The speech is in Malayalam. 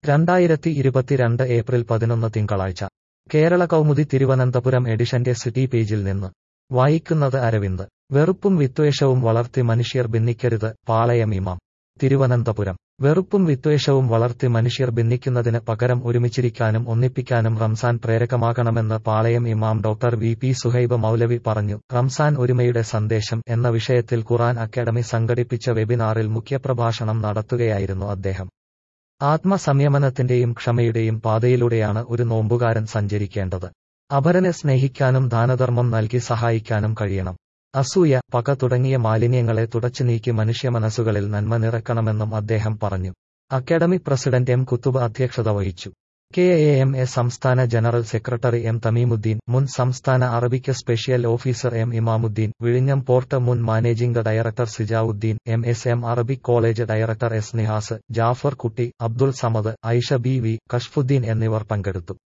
രണ്ടായിരത്തി ഇരുപത്തിരണ്ട് ഏപ്രിൽ പതിനൊന്ന് തിങ്കളാഴ്ച കേരള കൗമുദി തിരുവനന്തപുരം എഡിഷന്റെ സിറ്റി പേജിൽ നിന്ന് വായിക്കുന്നത് അരവിന്ദ് വെറുപ്പും വിദ്വേഷവും വളർത്തി മനുഷ്യർ ഭിന്നിക്കരുത് പാളയം ഇമാം തിരുവനന്തപുരം വെറുപ്പും വിദ്വേഷവും വളർത്തി മനുഷ്യർ ഭിന്നിക്കുന്നതിന് പകരം ഒരുമിച്ചിരിക്കാനും ഒന്നിപ്പിക്കാനും റംസാൻ പ്രേരകമാകണമെന്ന് പാളയം ഇമാം ഡോക്ടർ വി പി സുഹൈബ് മൗലവി പറഞ്ഞു റംസാൻ ഒരുമയുടെ സന്ദേശം എന്ന വിഷയത്തിൽ ഖുറാൻ അക്കാദമി സംഘടിപ്പിച്ച വെബിനാറിൽ മുഖ്യപ്രഭാഷണം നടത്തുകയായിരുന്നു അദ്ദേഹം ആത്മസംയമനത്തിന്റെയും ക്ഷമയുടെയും പാതയിലൂടെയാണ് ഒരു നോമ്പുകാരൻ സഞ്ചരിക്കേണ്ടത് അപരനെ സ്നേഹിക്കാനും ദാനധർമ്മം നൽകി സഹായിക്കാനും കഴിയണം അസൂയ പക തുടങ്ങിയ മാലിന്യങ്ങളെ തുടച്ചു നീക്കി മനുഷ്യമനസ്സുകളിൽ നന്മ നിറക്കണമെന്നും അദ്ദേഹം പറഞ്ഞു അക്കാദമി പ്രസിഡന്റ് എം കുത്തുബ് അധ്യക്ഷത വഹിച്ചു കെ എ എം എ സംസ്ഥാന ജനറൽ സെക്രട്ടറി എം തമീമുദ്ദീൻ മുൻ സംസ്ഥാന Arabic special officer M Imamuddeen വിഴിഞ്ഞം പോർട്ട് മുൻ managing director Sijavuddeen M S M Arabic college director S Nihas Jafar Kutty Abdul Samad Aisha B V Kashfuddeen എന്നിവർ പങ്കെടുത്തു